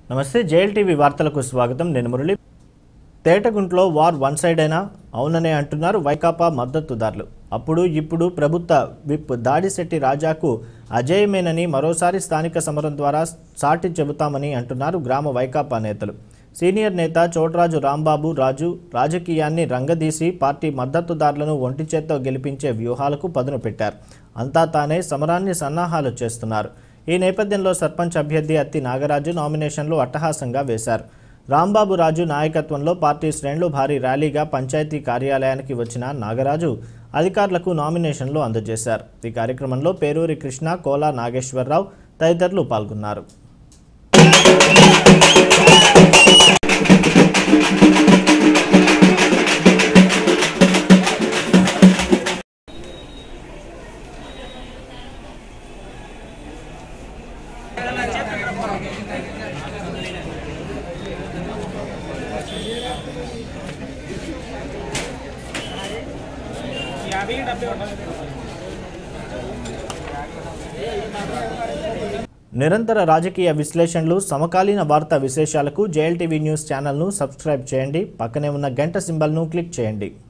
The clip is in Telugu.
నమస్తే జేఎల్ టీవీ వార్తలకు స్వాగతం నేను మురళి తేటగుంట్లో వార్ వన్ సైడ్ అయినా అవుననే అంటున్నారు వైకాపా మద్దతుదారులు అప్పుడు ఇప్పుడు ప్రభుత్వ విప్ దాడిశెట్టి రాజాకు అజేయమేనని మరోసారి స్థానిక సమరం ద్వారా సాటి చెబుతామని అంటున్నారు గ్రామ వైకాపా నేతలు సీనియర్ నేత చోట్రాజు రాంబాబు రాజు రాజకీయాన్ని రంగదీసి పార్టీ మద్దతుదారులను ఒంటి చేత్తో గెలిపించే వ్యూహాలకు పదును పెట్టారు అంతా తానే సమరాన్ని సన్నాహాలు చేస్తున్నారు ఈ నేపథ్యంలో సర్పంచ్ అభ్యర్థి అత్తి నాగరాజు నామినేషన్లు అట్టహాసంగా వేశారు రాంబాబు రాజు నాయకత్వంలో పార్టీ శ్రేణులు భారీ ర్యాలీగా పంచాయతీ కార్యాలయానికి వచ్చిన నాగరాజు అధికారులకు నామినేషన్లు అందజేశారు ఈ కార్యక్రమంలో పేరూరి కృష్ణ కోలా నాగేశ్వరరావు తదితరులు పాల్గొన్నారు నిరంతర రాజకీయ విశ్లేషణలు సమకాలీన వార్తా విశేషాలకు జేఎల్టీవీ న్యూస్ ఛానల్ను సబ్స్క్రైబ్ చేయండి పక్కనే ఉన్న గంట సింబల్ను క్లిక్ చేయండి